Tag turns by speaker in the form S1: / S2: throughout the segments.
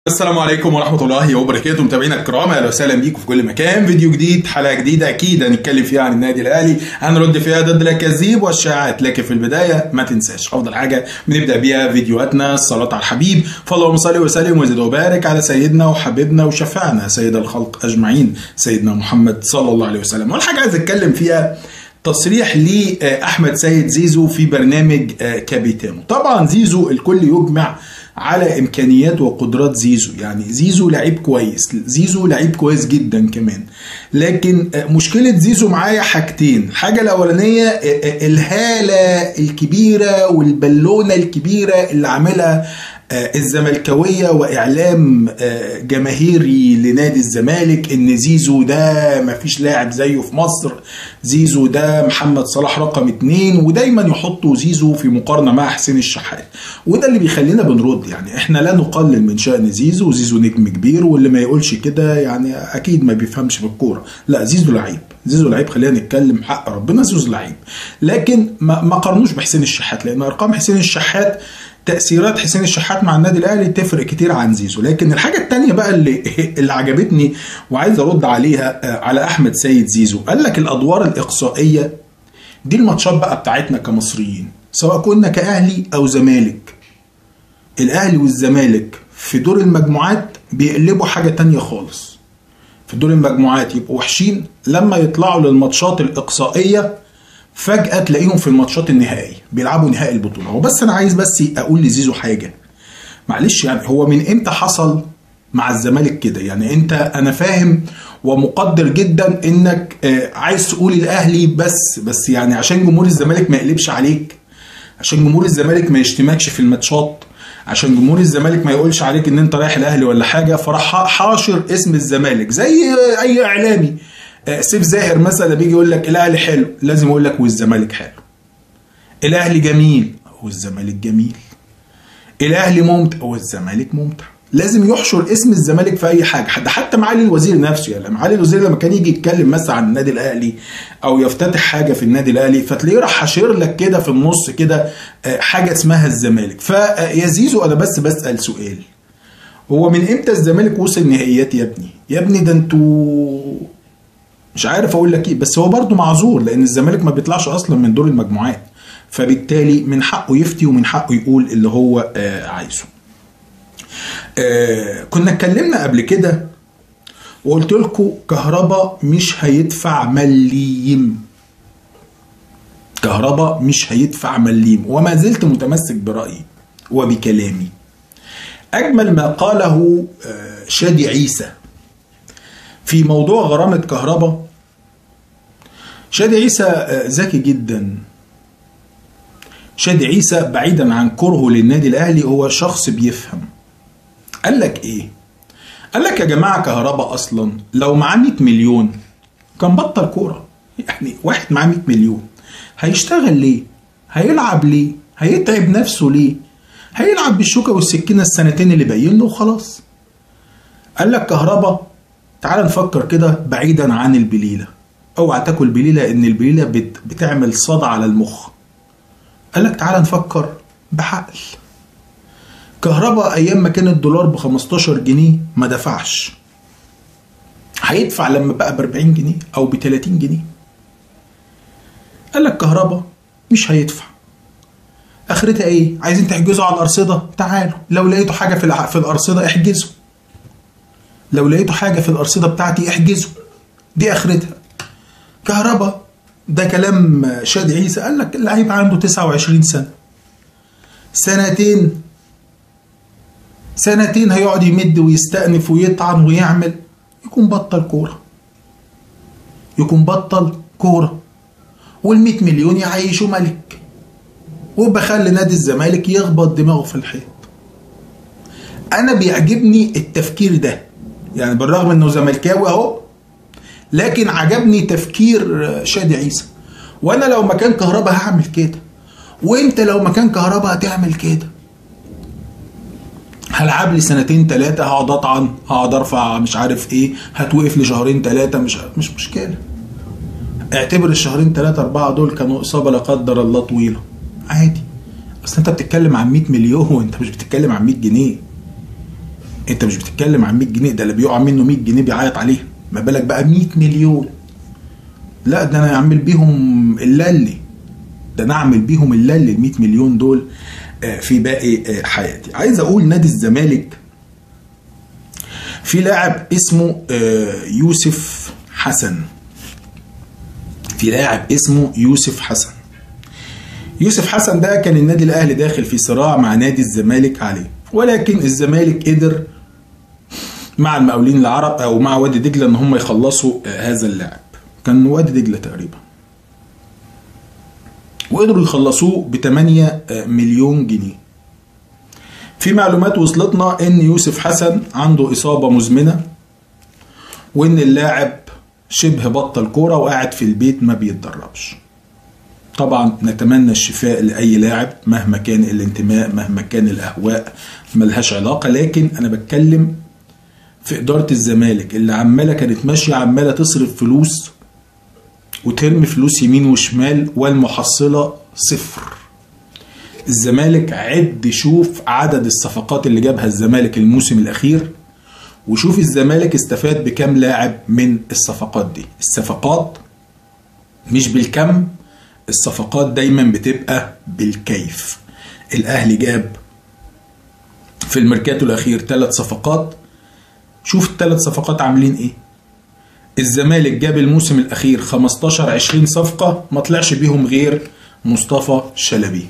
S1: السلام عليكم ورحمة الله وبركاته متابعينا الكرام اهلا وسهلا بيكم في كل مكان فيديو جديد حلقة جديدة اكيد هنتكلم فيها عن النادي الاهلي هنرد فيها ضد الاكاذيب والشائعات لكن في البداية ما تنساش افضل حاجة بنبدأ بيها فيديوهاتنا الصلاة على الحبيب فاللهم صل وسلم وزد وبارك على سيدنا وحبيبنا وشفعنا سيد الخلق اجمعين سيدنا محمد صلى الله عليه وسلم والحاجة عايز اتكلم فيها تصريح لأحمد سيد زيزو في برنامج كابيتانو طبعا زيزو الكل يجمع على امكانيات وقدرات زيزو يعني زيزو لعيب كويس زيزو لعيب كويس جدا كمان لكن مشكله زيزو معايا حاجتين الحاجه الاولانيه الهاله الكبيره والبالونه الكبيره اللي عاملها الزملكاويه واعلام جماهيري لنادي الزمالك ان زيزو ده مفيش لاعب زيه في مصر زيزو ده محمد صلاح رقم اتنين ودايما يحطوا زيزو في مقارنه مع حسين الشحات وده اللي بيخلينا بنرد يعني احنا لا نقلل من شان زيزو زيزو نجم كبير واللي ما يقولش كده يعني اكيد ما بيفهمش في الكوره لا زيزو لعيب زيزو لعيب خلينا نتكلم حق ربنا زيزو لعيب لكن ما, ما قارنوش بحسين الشحات لان ارقام حسين الشحات تاثيرات حسين الشحات مع النادي الاهلي تفرق كتير عن زيزو لكن الحاجه الثانيه بقى اللي اللي عجبتني وعايز ارد عليها على احمد سيد زيزو قال لك الادوار الاقصائيه دي الماتشات بقى بتاعتنا كمصريين سواء كنا كاهلي او زمالك الاهلي والزمالك في دور المجموعات بيقلبوا حاجه تانية خالص في دور المجموعات يبقوا وحشين لما يطلعوا للماتشات الاقصائيه فجأة تلاقيهم في الماتشات النهائية بيلعبوا نهائي البطولة هو بس أنا عايز بس أقول لزيزو حاجة معلش يعني هو من إمتى حصل مع الزمالك كده يعني أنت أنا فاهم ومقدر جدا إنك عايز تقول الأهلي بس بس يعني عشان جمهور الزمالك ما يقلبش عليك عشان جمهور الزمالك ما يشتمكش في الماتشات عشان جمهور الزمالك ما يقولش عليك ان انت رايح الاهلي ولا حاجه فراح حاشر اسم الزمالك زي اي اعلامي سيف زاهر مثلا بيجي يقول لك الاهلي حلو لازم يقول لك والزمالك حلو الاهلي جميل والزمالك جميل الاهلي ممتع والزمالك ممتع لازم يحشر اسم الزمالك في اي حاجه حتى حتى معالي الوزير نفسه يعني معالي الوزير لما كان يجي يتكلم مثلا عن النادي الاهلي او يفتتح حاجه في النادي الاهلي فتلاقيه راح حاشر لك كده في النص كده حاجه اسمها الزمالك فيا زيزو انا بس بسال سؤال هو من امتى الزمالك وصل نهائيات يا ابني يا ابني ده انتوا مش عارف اقول لك ايه بس هو برضه معذور لان الزمالك ما بيطلعش اصلا من دور المجموعات فبالتالي من حقه يفتي ومن حقه يقول اللي هو آه عايزه آه كنا اتكلمنا قبل كده وقلت لكم كهربا مش هيدفع مليم كهربا مش هيدفع مليم وما زلت متمسك برأيي وبكلامي أجمل ما قاله آه شادي عيسى في موضوع غرامة كهرباء شادي عيسى ذكي جدا شادي عيسى بعيدا عن كرهه للنادي الاهلي هو شخص بيفهم قال لك ايه قال لك يا جماعه كهرباء اصلا لو معاه 100 مليون كان بطل كوره يعني واحد معاه 100 مليون هيشتغل ليه هيلعب ليه هيتعب نفسه ليه هيلعب بالشوكه والسكينه السنتين اللي باقيين له وخلاص قال لك كهرباء تعال نفكر كده بعيدا عن البليله اوعى تاكل بليله ان البليله بت بتعمل صدى على المخ قال لك تعال نفكر بعقل كهرباء ايام ما كان الدولار ب 15 جنيه ما دفعش هيدفع لما بقى ب 40 جنيه او ب 30 جنيه قال لك كهرباء مش هيدفع اخرتها ايه عايزين تحجزوا على الارصده تعالوا لو لقيتوا حاجه في في الارصده احجزوا لو لقيتوا حاجة في الأرصدة بتاعتي احجزوا دي آخرتها كهرباء ده كلام شادي عيسى قال لك اللعيب عنده 29 سنة سنتين سنتين هيقعد يمد ويستأنف ويطعن ويعمل يكون بطل كورة يكون بطل كورة وال100 مليون يعيشوا ملك وبخلي نادي الزمالك يخبط دماغه في الحيط انا بيعجبني التفكير ده يعني بالرغم انه زملكاوي اهو لكن عجبني تفكير شادي عيسى وانا لو مكان كهربا هعمل كده وانت لو مكان كهربا هتعمل كده هلعب لي سنتين ثلاثة هقعد اطعن هقعد ارفع مش عارف ايه هتوقف لي شهرين ثلاثة مش مش مشكلة اعتبر الشهرين ثلاثة أربعة دول كانوا إصابة لا قدر الله طويلة عادي أصل أنت بتتكلم عن 100 مليون وأنت مش بتتكلم عن 100 جنيه انت مش بتتكلم عن 100 جنيه ده اللي بيقع منه 100 جنيه بيعيط عليها ما بالك بقى 100 مليون لا ده انا اعمل بيهم اللالي ده انا اعمل بيهم اللالي ال 100 مليون دول آه، في باقي آه، حياتي عايز اقول نادي الزمالك في لاعب اسمه آه، يوسف حسن في لاعب اسمه يوسف حسن يوسف حسن ده كان النادي الاهلي داخل في صراع مع نادي الزمالك عليه ولكن الزمالك قدر مع المقاولين العرب او مع وادي دجله ان هم يخلصوا آه، هذا اللاعب كان وادي دجله تقريبا وقدروا يخلصوه ب 8 مليون جنيه في معلومات وصلتنا ان يوسف حسن عنده اصابه مزمنه وان اللاعب شبه بطل كوره وقاعد في البيت ما بيتدربش طبعا نتمنى الشفاء لاي لاعب مهما كان الانتماء مهما كان الاهواء ملهاش علاقه لكن انا بتكلم في اداره الزمالك اللي عماله كانت ماشيه عماله تصرف فلوس وترمي فلوس يمين وشمال والمحصله صفر الزمالك عد شوف عدد الصفقات اللي جابها الزمالك الموسم الاخير وشوف الزمالك استفاد بكام لاعب من الصفقات دي الصفقات مش بالكم الصفقات دايما بتبقى بالكيف الاهلي جاب في الميركاتو الاخير ثلاث صفقات شوف الثلاث صفقات عاملين ايه الزمالك جاب الموسم الاخير 15 20 صفقه ما طلعش بيهم غير مصطفى شلبي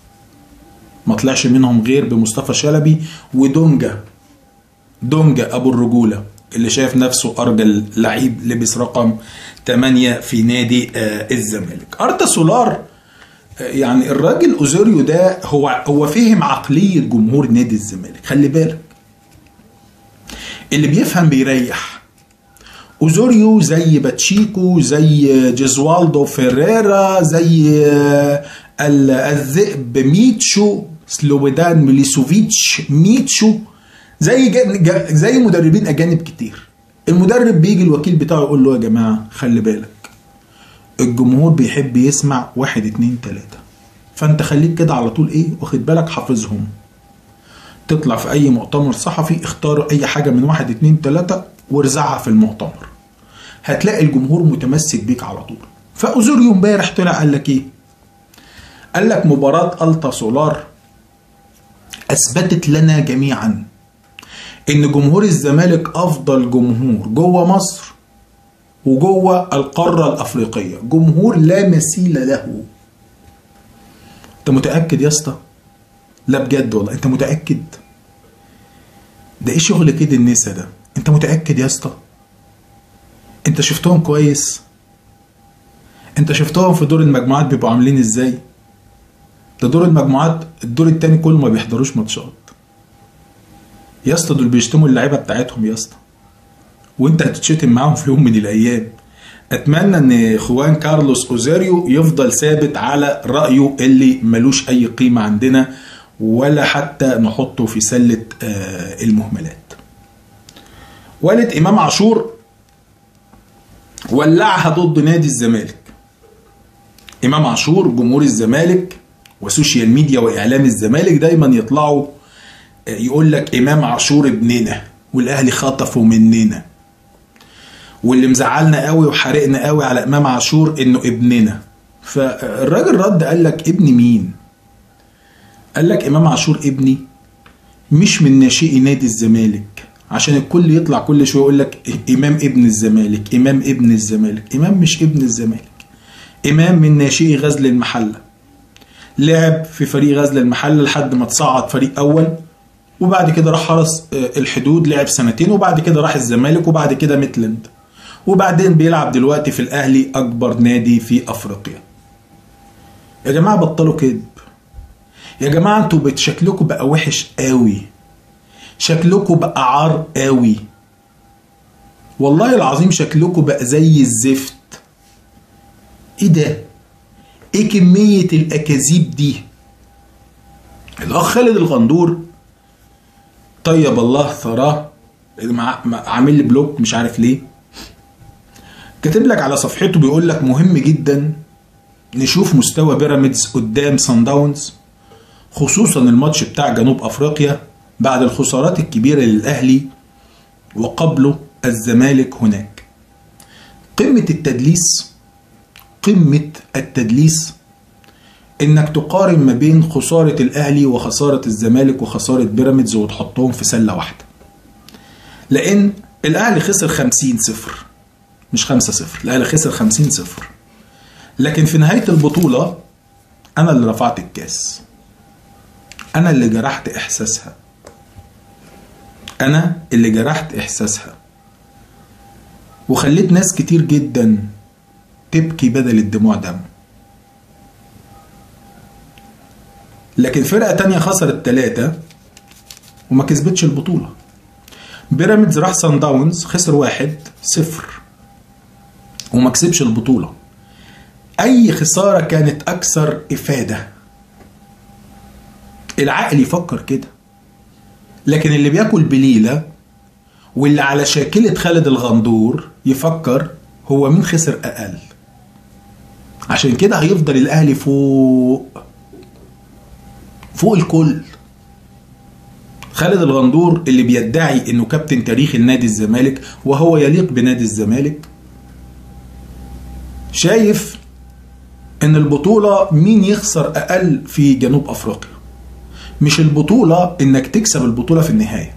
S1: ما طلعش منهم غير بمصطفى شلبي ودونجا دونجا ابو الرجوله اللي شايف نفسه ارجل لعيب لبس رقم 8 في نادي آه الزمالك ارتا سولار آه يعني الراجل اوزوريو ده هو هو فهم عقليه جمهور نادي الزمالك خلي بالك اللي بيفهم بيريح اوزوريو زي باتشيكو زي جيزوالدو فيريرا زي آه الذئب ميتشو سلوبيدان ميليسوفيتش ميتشو زي زي مدربين اجانب كتير المدرب بيجي الوكيل بتاعه يقول له يا جماعه خلي بالك الجمهور بيحب يسمع واحد اتنين تلاته فانت خليك كده على طول ايه واخد بالك حافظهم تطلع في اي مؤتمر صحفي اختار اي حاجه من واحد اتنين تلاته وارزعها في المؤتمر هتلاقي الجمهور متمسك بيك على طول فاوزوريو امبارح طلع قال لك ايه قال لك مباراة التا سولار اثبتت لنا جميعا ان جمهور الزمالك افضل جمهور جوه مصر وجوه القارة الافريقية جمهور لا مثيل له انت متأكد يا اسطى لا بجد والله انت متأكد ده ايه شغل كده النسا ده انت متأكد يا اسطى انت شفتهم كويس انت شفتهم في دور المجموعات بيبقوا عاملين ازاي ده دور المجموعات الدور التاني كله ما بيحضروش ماتشات يا اسطى دول بيشتموا اللعيبه بتاعتهم يا اسطى وانت هتتشتم معاهم في يوم من الايام اتمنى ان خوان كارلوس اوزاريو يفضل ثابت على رايه اللي ملوش اي قيمه عندنا ولا حتى نحطه في سله آه المهملات والد امام عاشور ولعها ضد نادي الزمالك امام عاشور جمهور الزمالك وسوشيال ميديا واعلام الزمالك دايما يطلعوا يقول لك امام عاشور ابننا والاهلي خطفوا مننا واللي مزعلنا قوي وحرقنا قوي على امام عاشور انه ابننا فالراجل رد قال لك ابن مين قال لك امام عاشور ابني مش من ناشئي نادي الزمالك عشان الكل يطلع كل شويه يقول لك امام ابن الزمالك امام ابن الزمالك امام مش ابن الزمالك امام من ناشئي غزل المحله لعب في فريق غزل المحله لحد ما تصعد فريق اول وبعد كده راح حرس الحدود لعب سنتين وبعد كده راح الزمالك وبعد كده ميتلاند وبعدين بيلعب دلوقتي في الاهلي اكبر نادي في افريقيا يا جماعه بطلوا كذب يا جماعه انتوا شكلكم بقى وحش قوي شكلكم بقى عار قوي والله العظيم شكلكم بقى زي الزفت ايه ده ايه كمية الاكاذيب دي الاخ خالد الغندور طيب الله ثراه عامل لي بلوك مش عارف ليه كاتب لك على صفحته بيقول لك مهم جدا نشوف مستوى بيراميدز قدام سان داونز خصوصا الماتش بتاع جنوب افريقيا بعد الخسارات الكبيرة للأهلي وقبله الزمالك هناك قمة التدليس قمة التدليس انك تقارن ما بين خسارة الاهلي وخسارة الزمالك وخسارة بيراميدز وتحطهم في سلة واحدة لان الاهلي خسر 50 صفر مش 5 صفر الاهلي خسر 50 صفر لكن في نهاية البطولة انا اللي رفعت الكاس انا اللي جرحت احساسها انا اللي جرحت احساسها وخليت ناس كتير جدا تبكي بدل الدموع دم لكن فرقة تانية خسرت ثلاثة وما كسبتش البطولة بيراميدز راح سان داونز خسر واحد صفر وما كسبش البطولة أي خسارة كانت أكثر إفادة العقل يفكر كده لكن اللي بياكل بليلة واللي على شاكلة خالد الغندور يفكر هو مين خسر أقل عشان كده هيفضل الأهلي فوق فوق الكل خالد الغندور اللي بيدعي انه كابتن تاريخ النادي الزمالك وهو يليق بنادي الزمالك شايف ان البطولة مين يخسر اقل في جنوب افريقيا مش البطولة انك تكسب البطولة في النهاية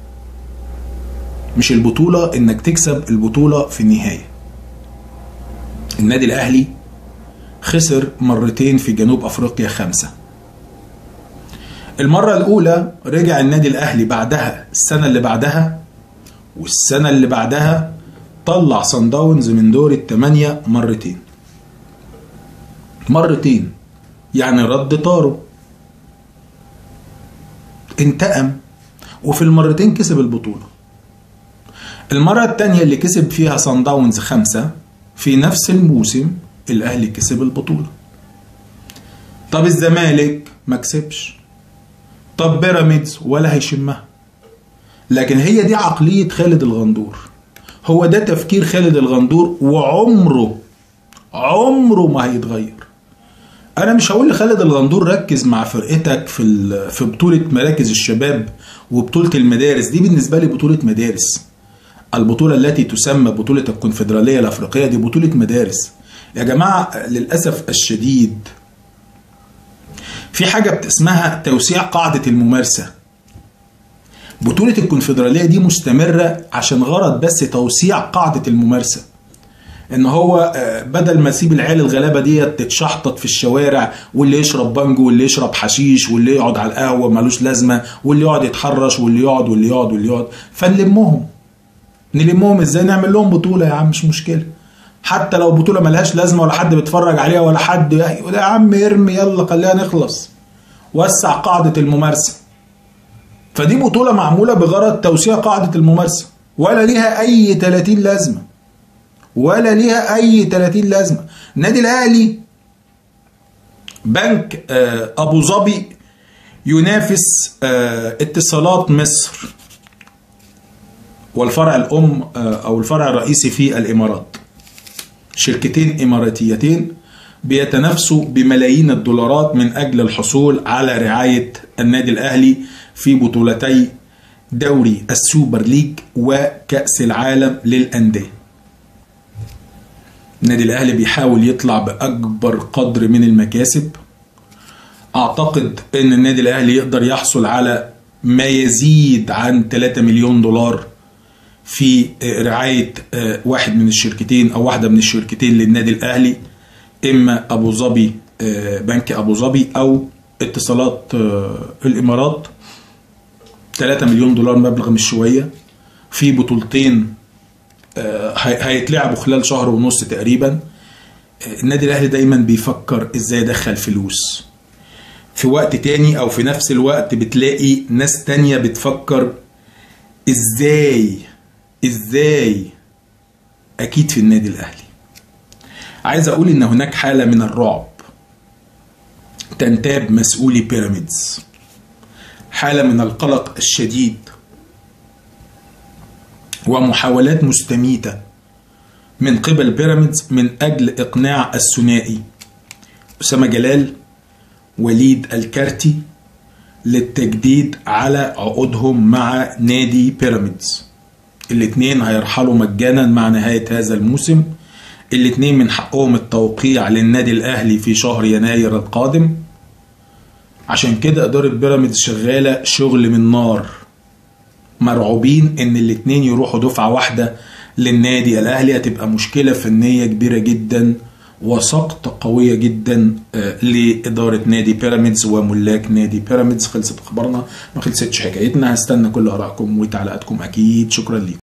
S1: مش البطولة انك تكسب البطولة في النهاية النادي الاهلي خسر مرتين في جنوب افريقيا خمسه المرة الأولى رجع النادي الأهلي بعدها السنة اللي بعدها والسنة اللي بعدها طلع صن داونز من دور الثمانية مرتين مرتين يعني رد طاره انتقم وفي المرتين كسب البطولة المرة التانية اللي كسب فيها صن داونز خمسة في نفس الموسم الأهلي كسب البطولة طب الزمالك ما كسبش طب بيراميدز ولا هيشمها لكن هي دي عقلية خالد الغندور هو ده تفكير خالد الغندور وعمره عمره ما هيتغير انا مش هقول لخالد الغندور ركز مع فرقتك في في بطولة مراكز الشباب وبطولة المدارس دي بالنسبة لي بطولة مدارس البطولة التي تسمى بطولة الكونفدرالية الأفريقية دي بطولة مدارس يا جماعة للأسف الشديد في حاجة اسمها توسيع قاعدة الممارسة بطولة الكونفدرالية دي مستمرة عشان غرض بس توسيع قاعدة الممارسة ان هو بدل ما اسيب العيال الغلابه ديت تتشحطط في الشوارع واللي يشرب بانجو واللي يشرب حشيش واللي يقعد على القهوه ملوش لازمه واللي يقعد يتحرش واللي يقعد واللي يقعد واللي يقعد فنلمهم نلمهم ازاي نعمل لهم بطوله يا عم مش مشكله حتى لو بطوله ملهاش لازمه ولا حد بيتفرج عليها ولا حد يقول يا عم ارمي يلا خلينا نخلص وسع قاعده الممارسه فدي بطوله معموله بغرض توسيع قاعده الممارسه ولا ليها اي 30 لازمه ولا ليها اي 30 لازمه النادي الاهلي بنك ابو ظبي ينافس اتصالات مصر والفرع الام او الفرع الرئيسي في الامارات شركتين اماراتيتين بيتنافسوا بملايين الدولارات من اجل الحصول على رعايه النادي الاهلي في بطولتي دوري السوبر ليج وكاس العالم للانديه النادي الاهلي بيحاول يطلع باكبر قدر من المكاسب اعتقد ان النادي الاهلي يقدر يحصل على ما يزيد عن 3 مليون دولار في رعايه واحد من الشركتين او واحده من الشركتين للنادي الاهلي اما ابو ظبي بنك ابو ظبي او اتصالات الامارات 3 مليون دولار مبلغ مش شويه في بطولتين هيتلعبوا خلال شهر ونص تقريبا النادي الاهلي دايما بيفكر ازاي يدخل فلوس في وقت تاني او في نفس الوقت بتلاقي ناس تانية بتفكر ازاي ازاي اكيد في النادي الاهلي عايز اقول ان هناك حالة من الرعب تنتاب مسؤولي بيراميدز حالة من القلق الشديد ومحاولات مستميتة من قبل بيراميدز من أجل إقناع الثنائي أسامة جلال وليد الكارتي للتجديد على عقودهم مع نادي بيراميدز الاتنين هيرحلوا مجانا مع نهاية هذا الموسم الاتنين من حقهم التوقيع للنادي الأهلي في شهر يناير القادم عشان كده إدارة بيراميدز شغالة شغل من نار مرعوبين إن الاتنين يروحوا دفعة واحدة للنادي الأهلي هتبقى مشكلة فنية كبيرة جدا وسقطة قوية جدا لإدارة نادي بيراميدز وملاك نادي بيراميدز خلصت أخبارنا ما خلصتش حكايتنا هستنى كل آرائكم وتعليقاتكم أكيد شكرا لكم